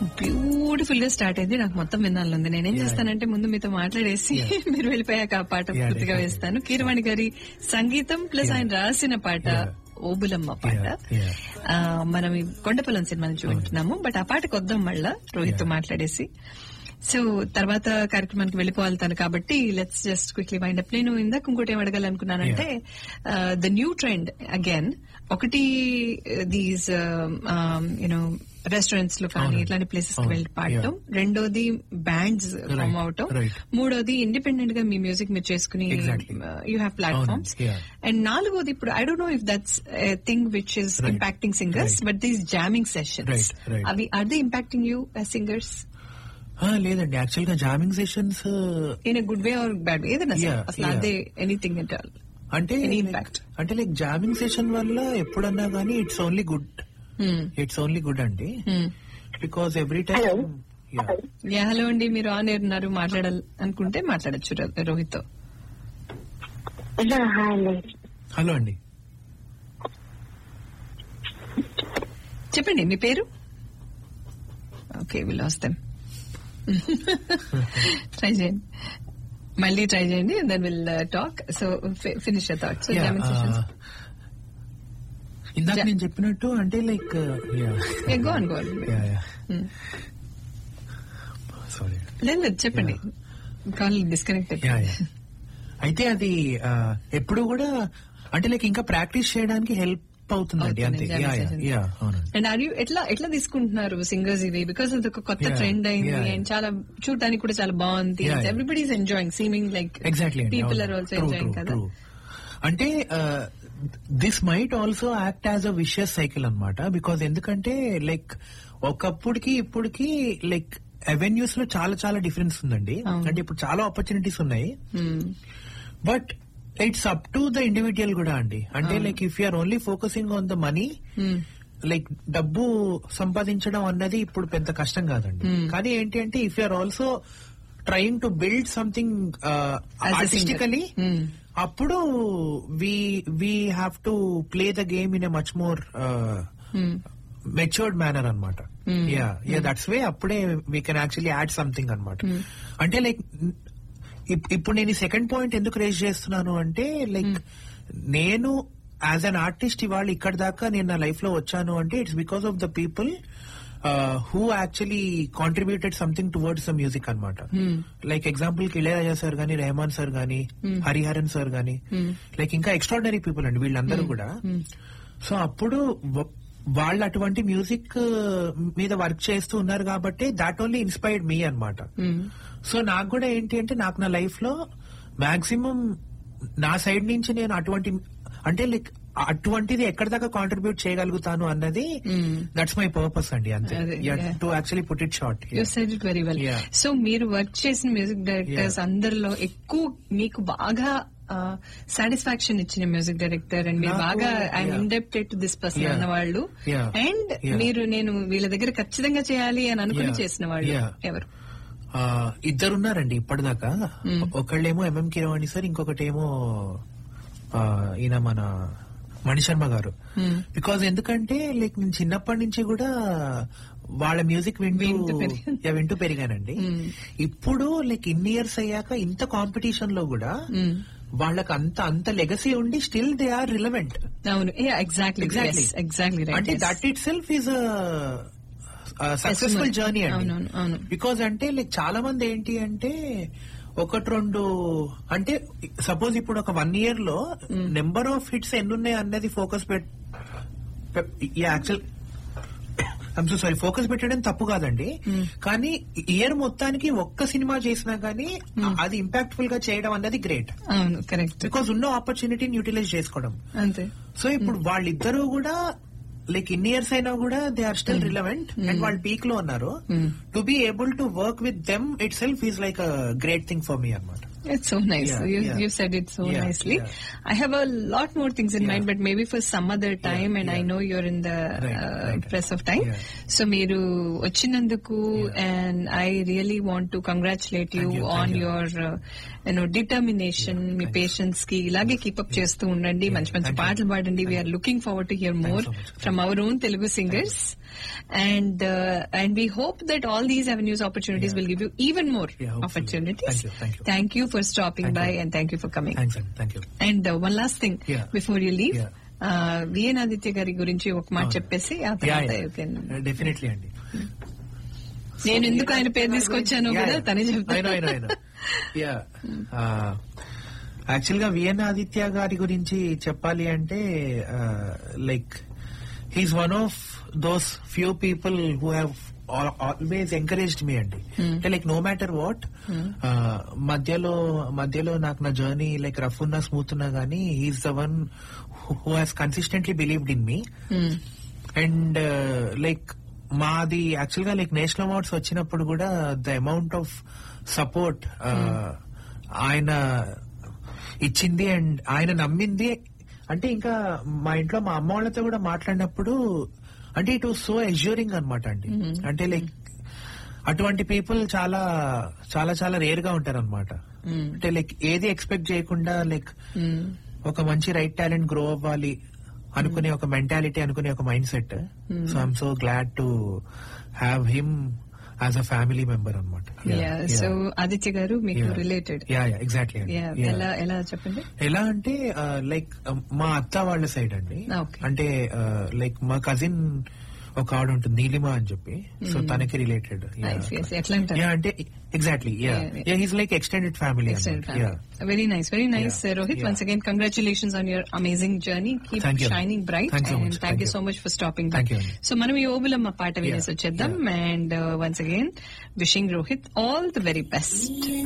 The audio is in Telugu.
బ్యూటిఫుల్ గా స్టార్ట్ అయింది నాకు మొత్తం వినాలంది నేనేం Yeah. చేస్తానంటే ముందు మీతో మాట్లాడేసి మీరు వెళ్ళిపోయాక ఆ పాట Yeah, పూర్తిగా definitely. వేస్తాను కీరవాణి గారి సంగీతం ప్లస్ Yeah. ఆయన రాసిన పాట Yeah. ఓబులమ్మ పాట Yeah, yeah. ఆ, మనం ఈ కొండపల్లం సినిమా నుంచి వింటున్నాము బట్ ఆ పాటకు వద్దాం మళ్ళా రోహిత్ తో Yeah. మాట్లాడేసి సో తర్వాత కార్యక్రమానికి వెళ్ళిపోవాలి తను కాబట్టి let's just quickly wind up నేను ఇందాక ఇంకోటి ఏం అడగాలనుకున్నానంటే ద న్యూ ట్రెండ్ అగైన్ ఒకటి దీస్ యూనో రెస్టారెంట్స్ లో కానీ అవునండి. ఇట్లాంటి ప్లేసెస్ కి అవును. వెళ్ళి పాడటం రెండోది బ్యాండ్స్ ఫామ్ అవటం right. మూడోది ఇండిపెండెంట్ గా మీ మ్యూజిక్ మీరు చేసుకుని Exactly. యూ హ్యావ్ ప్లాట్ఫామ్స్ అవునండి. Yeah. అండ్ నాలుగోది ఇప్పుడు I don't know if that's thing which is Right. Impacting singers Right. But these jamming sessions Right, right. అవి are they impacting you singers ఆ, లేదండి యాక్చువల్ గా jamming sessions in a good way or bad ఏదైనా Yeah, అసలు yeah. అదే ఎనీథింగ్ ఎట్ ఆల్ అంటే Any like- impact? అంటే లైక్ జామింగ్ సెషన్ వల్ల ఎప్పుడన్నా కానీ it's only good it's only good అండి because every time yeah hello అండి మీరు ఆన్ ఎయిర్ ఉన్నారు మాట్లాడాలి అనుకుంటే మాట్లాడచ్చు రోహిత్ తో హాయ్ అండి హలో అండి చెప్పండి మీ పేరు ఓకే విల్ వస్తాం ట్రై చేయండి మళ్ళీ ట్రై చేయండి then will talk so finish thought so Yeah, jamming sessions uh, ఇందాక Ja- నేను చెప్పినట్టు అంటే like go on, go on. Sorry లేదు లేదు చెప్పండి కాల్ డిస్కనెక్ట్ యా యా అయితే అది ఆ, ఎప్పుడు కూడా అంటే లైక్ ఇంకా ప్రాక్టీస్ చేయడానికి హెల్ప్ అవుతుందండి అవుతుంది, అంతే jamming yeah yeah sessions. Yeah అవునండి అండ్ ఆర్ యూ ఎట్లా ఎట్లా తీసుకుంటున్నారు సింగర్స్ ఇది బికాస్ అది ఒక కొత్త Yeah, ట్రెండ్ అయింది yeah. అండ్ చాలా చూడటానికి కూడా చాలా బాగుంది Yeah, yeah. Everybody is enjoying seeming like exactly people are also enjoying కదా అంటే this might also act as a vicious cycle అన్నమాట బికాజ్ ఎందుకంటే లైక్ ఒకప్పుడుకి ఇప్పటికి లైక్ అవెన్యూస్ లో చాలా చాలా డిఫరెన్స్ ఉందండి అవును. అంటే ఇప్పుడు చాలా ఆపర్చునిటీస్ ఉన్నాయి Hmm. But it's up to the individual కూడా అండి అంటే అవును. Like if you're only focusing on the money Hmm. Like డబ్బు సంపాదించడం అన్నది ఇప్పుడు పెద్ద కష్టం కాదండి Hmm. కానీ ఏంటి అంటే if you're also trying to build something As a artistically singer. Hmm. అప్పుడు we we have to play the game in a much more Hmm. Matured manner అనమాట Hmm. Yeah yeah that's way అప్పుడే we can actually add something అనమాట అంటే లైక్ ఇప్పుడు నేను ఈ సెకండ్ పాయింట్ ఎందుకు రేజ్ చేస్తున్నాను అంటే లైక్ నేను యాజ్ అన్ ఆర్టిస్ట్ ఇవాళ ఇక్కడ దాకా నేను నా లైఫ్ లో వచ్చాను అంటే it's because of the people who actually contributed something towards the music అనమాట Hmm. లైక్ ఎగ్జాంపుల్ కి ఇళయరాజా సార్ గానీ రెహమాన్ సార్ గానీ Hmm. హరిహరన్ సార్ గానీ Hmm. లైక్ ఇంకా ఎక్స్ట్రాడనరీ పీపుల్ అండి వీళ్ళందరూ కూడా Hmm. సో అప్పుడు వ- వాళ్ళు అటువంటి మ్యూజిక్ మీద వర్క్ చేస్తూ ఉన్నారు కాబట్టి దాట్ ఓన్లీ ఇన్స్పైర్డ్ మీ అన్నమాట Hmm. సో నాకు కూడా ఏంటి అంటే నాకు నా లైఫ్ లో మాక్సిమం నా సైడ్ నుంచి నేను అటువంటి అంటే లైక్ అటువంటిది ఎక్కడి దాకా కాంట్రిబ్యూట్ చేయగలుగుతాను అన్నది Hmm. దట్స్ మై పర్పస్ అండి అంతే అదే, yeah. To actually put it short you said it very well Yeah. So మీరు వర్క్ చేసిన మ్యూజిక్ డైరెక్టర్స్ Yeah. అందరిలో ఎక్కువ మీకు బాగా సాటిస్ఫాక్షన్ ఇచ్చిన మ్యూజిక్ డైరెక్టర్ అండ్ మీరు నాకు- బాగా I'm yeah. Indebted to this person Yeah. అన్న వాళ్ళు Yeah. And Yeah. మీరు నేను వీళ్ళ దగ్గర ఖచ్చితంగా చేయాలి అని అనుకుని Yeah. చేసిన వాళ్ళు Yeah. ఎవరు ఇద్దరున్నారండి ఇప్పటిదాకా Hmm. ఒకళ్ళేమో ఎంఎం కిరవాణి సార్ ఇంకొకటేమో ఆ, ఈయన మన మణిశర్మ గారు Hmm. బికాజ్ ఎందుకంటే లైక్ నేను చిన్నప్పటి నుంచి కూడా వాళ్ళ మ్యూజిక్ వింటూ వింటూ పెరిగాను. యా, వింటూ పెరిగానండి Hmm. ఇప్పుడు లైక్ ఇన్ని ఇయర్స్ అయ్యాక ఇంత కాంపిటీషన్ లో కూడా Hmm. వాళ్ళకి అంత అంత లెగసీ ఉండి స్టిల్ దే ఆర్ రిలవెంట్ అవును ఎగ్జాక్ట్లీ Exactly. ఎగ్జాక్ట్లీ అంటే that itself is successful Testimony. Journey అండి అవునవును, అవును. బికాజ్ అంటే లైక్ చాలా మంది ఏంటి అంటే ఒకటి రెండు అంటే సపోజ్ ఇప్పుడు ఒక వన్ ఇయర్ లో నెంబర్ ఆఫ్ హిట్స్ ఎన్ని ఉన్నాయి అన్నది ఫోకస్ పెట్ actual I'm so sorry focus పెట్టడం తప్పు కాదండి Hmm. కానీ ఇయర్ మొత్తానికి ఒక్క సినిమా చేసినా గానీ అది ఇంపాక్ట్ఫుల్ గా చేయడం అన్నది గ్రేట్ అవును కరెక్ట్ బికాజ్ ఉన్న ఆపర్చునిటీని యూటిలైజ్ చేసుకోవడం అంతే సో ఇప్పుడు వాళ్ళిద్దరూ కూడా లైక్ ఇన్ని ఇయర్స్ అయినా కూడా they are still relevant and వాళ్ళు పీక్ లో ఉన్నారు Hmm. To be able to work with them itself is like a great thing for me అనమాట It's so nice. Yeah, you, yeah. You've said it so Yeah, nicely. yeah. I have a lot more things in Yeah. mind, but maybe for some other time, and I yeah. know you're in the Right, uh, right. press of time. Yeah. So మీరు వచ్చినందుకు Yeah. and I really want to congratulate you, Thank you, on thank you. your uh, you know determination, మీ thank you. పేషెన్స్ కి ఇలాగే కీప్ అప్ చేస్తూ ఉండండి Yeah, మంచి మంచి thank you. పాటలు పాడండి we're looking forward to hear you more so much. From our own Telugu singers and and we hope that all these avenues opportunities Yeah. Will give you even more Yeah, hopefully. opportunities. Thank you, thank you. Thank you for stopping Thank by you. and thank you for coming. Thanks అండి thank you And uh, one last thing Yeah. before you leave. Yeah. V N Aditya గారి గురించి ఒక మాట Oh. చెప్పేసి ఆ తర్వాత you can- డెఫినెట్లీ అండి నేను ఎందుకు ఆయన పేరు తీసుకొచ్చానో కదా తనే చెప్తాను యా యాక్చువల్ గా విఎన్ ఆదిత్య గారి గురించి చెప్పాలి అంటే like he's one of those few people who have always encouraged me అండి అంటే లైక్ నో మ్యాటర్ వాట్ మధ్యలో మధ్యలో నాకు నా జర్నీ లైక్ రఫ్ ఉన్నా స్మూత్ ఉన్నా గానీ he's the one who has consistently believed in me and like మాది యాక్చువల్ గా లైక్ నేషనల్ అవార్డ్స్ వచ్చినప్పుడు కూడా ద అమౌంట్ ఆఫ్ సపోర్ట్ ఆయన ఇచ్చింది అండ్ ఆయన నమ్మింది అంటే ఇంకా మా ఇంట్లో మా అమ్మ వాళ్ళతో కూడా మాట్లాడినప్పుడు అంటే ఇట్ వాస్ సో ఎజ్యూరింగ్ అనమాట అండి అంటే లైక్ అటువంటి పీపుల్ చాలా చాలా చాలా రేర్ గా ఉంటారు అనమాట అంటే లైక్ ఏది ఎక్స్పెక్ట్ చేయకుండా లైక్ ఒక మంచి రైట్ టాలెంట్ గ్రో అవ్వాలి అనుకునే ఒక మెంటాలిటీ అనుకునే ఒక mindset so I'm so glad to have him as a family member అనమాట సో ఆదిత్య గారు మీకు రిలేటెడ్ యా యా ఎగ్జాక్ట్లీ ఎలా ఎలా చెప్పండి ఎలా అంటే లైక్ మా అత్త వాళ్ళ సైడ్ అండి Okay. అంటే లైక్ మా కజిన్ ఒక ఆవిడ ఉంటుంది నీలిమ అని చెప్పి సో తనకి రిలేటెడ్ Nice, yes. ఎట్లా అంటారు? యా అంటే exactly yeah Yeah, yeah. Yeah he's like extended family yeah Very nice, very nice, Yeah. uh, Rohit. Yeah. Once again, congratulations on your amazing journey. Keep Thank you. shining bright, Thanks so and much. thank, Thank you you. so much for stopping by. Thank you. So, మనం ఈ ఓబులమ్మ పాట వినేసి Yeah. వచ్చేద్దాం and once again wishing Rohit all the very best